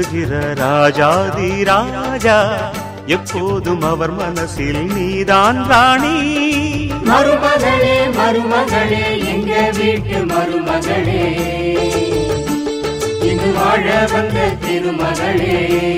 போற்றுகிற ராஜாதி ராஜா எப்போதும் அவர் மனசில் நீதான் ராணி மருமகளே மருமகளே எங்க வீட்டு மருமகளே இங்கு வாழ வந்த திருமகளே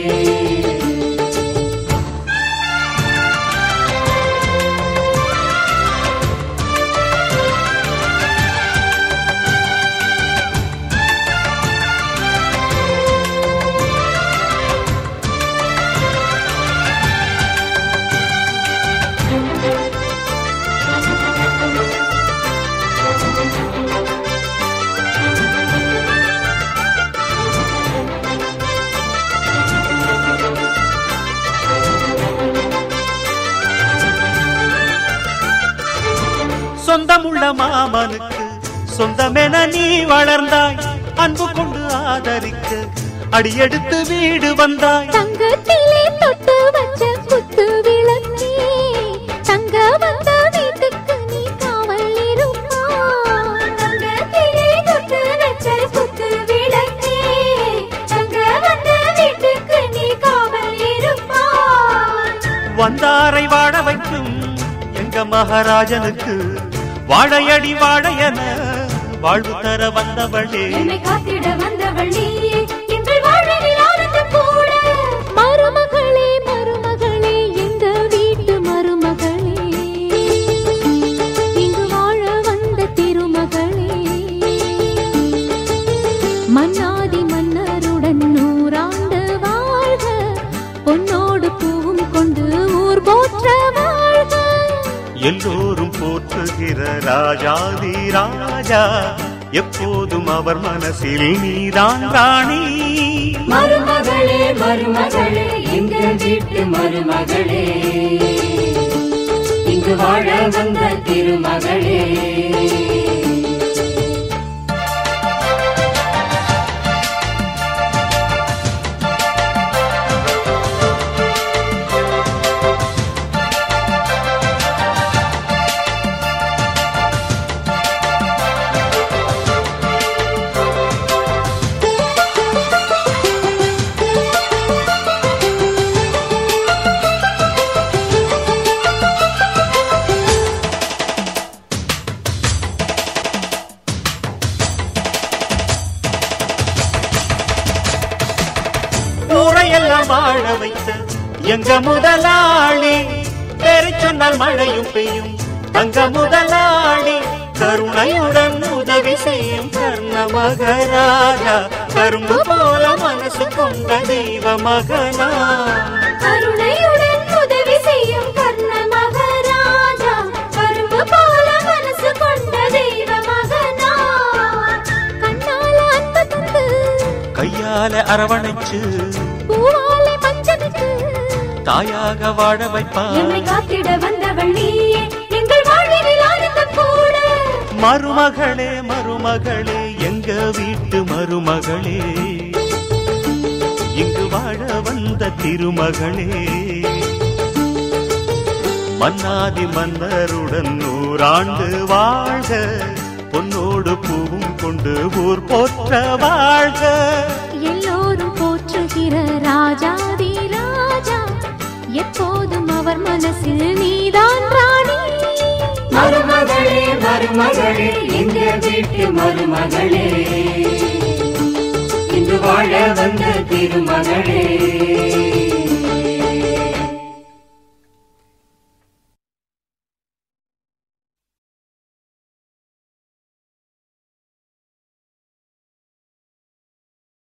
சொந்தமுள்ள மாமனுக்கு சொந்தமென நீ வளர்ந்தாய் அன்பு கொண்டு ஆதரிக்க அடியெடுத்து வீடு வந்தாய் தங்கத்திலே தொட்டு வச்ச குத்து விளக்கே தங்க வந்த வீட்டுக்கு நீ காவல் இருப்பாய் தங்கத்திலே தொட்டு வச்ச குத்து விளக்கே தங்க வந்த வீட்டுக்கு நீ காவல் இருப்பாய் வந்தாரை வாழ வைக்கும் எங்க மகாராஜனுக்கு வாழையடி வாழையன வாழ்வு தர வந்தவளே என்னை காத்திட வந்தவள் நீயே எங்கள் வாழ்வில் ஆனந்தம் கூட மருமகளே மருமகளே எங்க வீட்டு மருமகளே இங்கு வாழ வந்த திருமகளே மன்னாதி மன்னருடன் நூறாண்டு வாழ்க பொன்னோடு பூவும் கொண்டு ஊர் போற்ற வாழ்க எல்லோரும் போற்றுகிற ராஜாதி ராஜா எப்போதும் அவர் மனசில் நீதான் ராணி மருமகளே மருமகளே எங்க வீட்டு மருமகளே இங்கு வாழ வந்த திருமகளே ஊரையெல்லாம் வாழ வைத்த எங்க முதலாளி பேரை சொன்னால் மழையும் பெய்யும் தங்க முதலாளி கருணையுடன் உதவி செய்யும் கர்ண மகராஜா கரும்பு போல மனசு கொண்ட தெய்வ மகனா கருணையுடன் உதவி செய்யும் கர்ண மகாராஜா கரும்பு போல மனசு கொண்ட தெய்வ மகனா கண்ணால அன்பு தந்து கையால அரவணைச்சு பூவாலை மஞ்சனுக்கு தாயாக வாழ வைப்பார் என்னை காத்திட வந்தவள் நீயே எங்கள் வாழ்வில் ஆனந்தம் கூட மருமகளே மருமகளே எங்க வீட்டு மருமகளே இங்கு வாழ வந்த திருமகளே மன்னாதி மன்னருடன் நூறாண்டு வாழ்க பொன்னோடு பூவும் கொண்டு ஊர் போற்ற வாழ்க எல்லோரும் போற்றுகிற ராஜாதி ராஜா எப்போதும் அவர் மனசில் நீதான் ராணி மருமகளே மருமகளே எங்க வீட்டு மருமகளே இன்று வாழ வந்த திருமகளே